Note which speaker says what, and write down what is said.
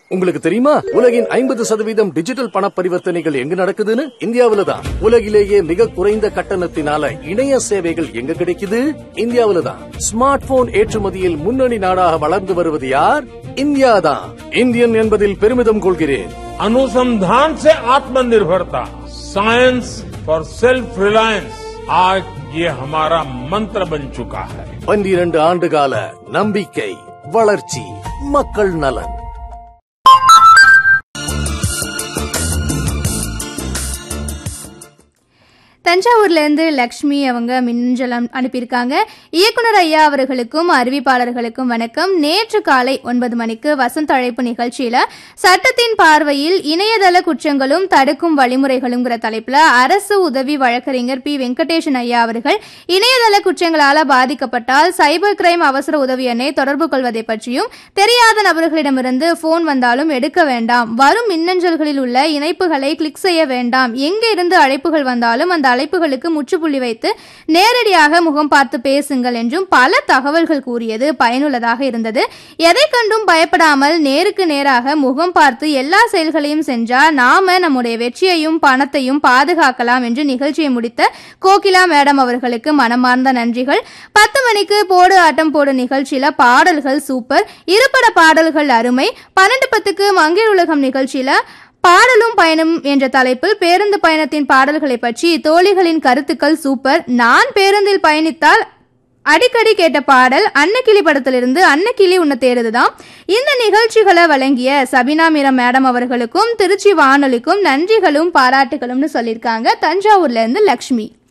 Speaker 1: உங்களுக்கு தெரியுமா உலகின் ஐம்பது சதவீதம் டிஜிட்டல் பண பரிவர்த்தனைகள் எங்க நடக்குதுன்னு இந்தியாவில தான் உலகிலேயே மிக குறைந்த கட்டணத்தினால இணைய சேவைகள் எங்க கிடைக்குது இந்தியாவில தான் ஸ்மார்ட் போன் ஏற்றுமதியில் முன்னணி நாடாக வளர்ந்து வருவது யார் இந்தியா தான் இந்தியன் என்பதில் பெருமிதம் கொள்கிறேன்
Speaker 2: अनुसंधान से आत्मनिर्भरता साइंस फॉर सेल्फ रिलायंस आज ये हमारा मंत्र बन चुका है
Speaker 1: பன்னிரண்டு ஆண்டுகால நம்பிக்கை வளர்ச்சி மக்கள் நலன்
Speaker 3: தஞ்சாவூர்ல இருந்து லக்ஷ்மி அவங்க மின்னஞ்சல் அனு- அனுப்பியிருக்காங்க இயக்குனர் ஐயா அவர்களுக்கும் அறிவிப்பாளர்களுக்கும் வணக்கம் நேற்று காலை ஒன்பது மணிக்கு வசந்த அழைப்பு நிகழ்ச்சியில சட்டத்தின் பார்வையில் இணையதள குற்றங்களும் தடுக்கும் வழிமுறைகளுங்கிற தலைப்புல அரசு உதவி வழக்கறிஞர் பி வெங்கடேசன் ஐயா அவர்கள் இணையதள குற்றங்களால பாதிக்கப்பட்டால் சைபர் கிரைம் அவசர உதவி எண்ணை தொடர்பு கொள்வதை பற்றியும் தெரியாத நபர்களிடமிருந்து போன் வந்தாலும் எடுக்க வேண்டாம் வரும் மின்னஞ்சல்களில் உள்ள இணைப்புகளை கிளிக் செய்ய வேண்டாம் எங்க இருந்து அழைப்புகள் வந்தாலும் அந்த அழைப்புகளுக்கு முற்றுப்புள்ளி வைத்து நேரடியாக முகம் பார்த்து பேசுங்கள் என்றும் பல தகவல்கள் கூறியது பயனுள்ளதாக இருந்தது எதை கண்டும் பயப்படாமல் நேருக்கு நேராக முகம் பார்த்து எல்லா செயல்களையும் சென்றா நாம நம்முடைய வெற்றியையும் பணத்தையும் பாதுகாக்கலாம் என்று நிகழ்ச்சியை முடித்த கோகிலா மேடம் அவர்களுக்கு மனமார்ந்த நன்றிகள் பத்து மணிக்கு போடு ஆட்டம் போடு நிகழ்ச்சியில பாடல்கள் சூப்பர் இருபட பாடல்கள் அருமை பன்னெண்டு பத்துக்கு மங்கையர் உலகம் நிகழ்ச்சியில பாடலும் பயணம் என்ற தலைப்பில் பேருந்து பயணத்தின் பாடல்களை பற்றி தோழிகளின் கருத்துக்கள் சூப்பர் நான் பேருந்தில் பயணித்தால் அடிக்கடி கேட்ட பாடல் அன்னக்கிளி படத்திலிருந்து அன்னக்கிளி உன்னை தேடுதுதான் இந்த நிகழ்ச்சிகளை வழங்கிய சபினா மீரா மேடம் அவர்களுக்கும் திருச்சி வானொலிக்கும் நன்றிகளும் பாராட்டுகளும்னு சொல்லியிருக்காங்க தஞ்சாவூர்ல இருந்து லக்ஷ்மி